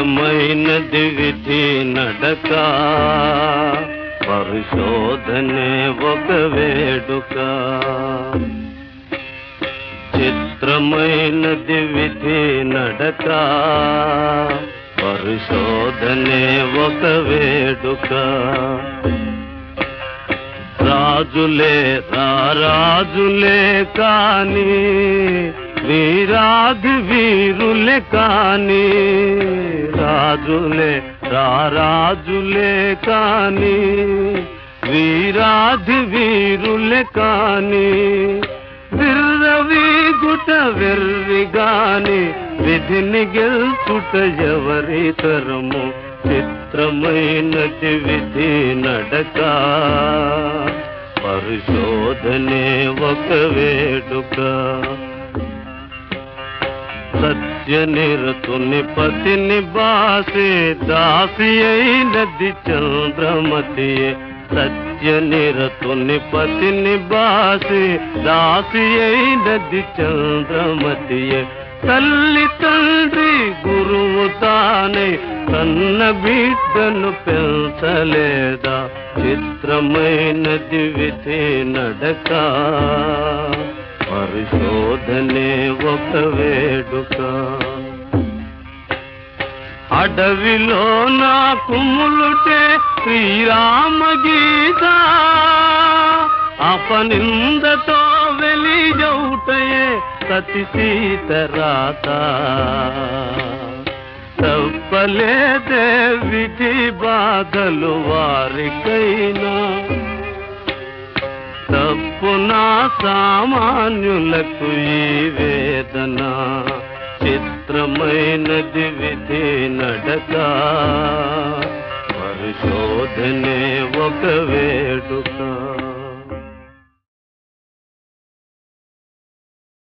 చిత్రమైనది విధి నడక పరిశోధనే ఒక వేడుక చిత్రమైనది విధి నడక పరిశోధనే ఒక వేడుక రాజులే రాజులే కాని వీరాధి వీరులే కాని రాజులే రాజులే కాని వీరాధి వీరులే కాని విర్రవి గుట వెర్రిగాని విధిని గెలుచుట ఎవరి తరము చిత్రమైనది విధి నడక పరిశోధనే ఒక వేడుక సత్యనిరతుని పతిని బాసే దాసి అయినది చంద్రమతియే సత్యనిరతుని పతిని బాసే దాసి అయినది చంద్రమతియే తల్లి తండ్రి గురువు తానే కన్న బిడ్డను పెంచలేదా చిత్రమైనది విధి నడక పరిశోధనే ఒక వేడుక అడవిలో నా కుములుటే శ్రీరామ గీత అపనిందతో వెలిజౌటయే సతి సీతరాత తప్పలేదే విధి బాధలు వారికైనా తప్పు నా సామాన్యులకు ఈ వేదన చిత్రమైనది విధి నడక పరిశోధనే ఒక వేడుక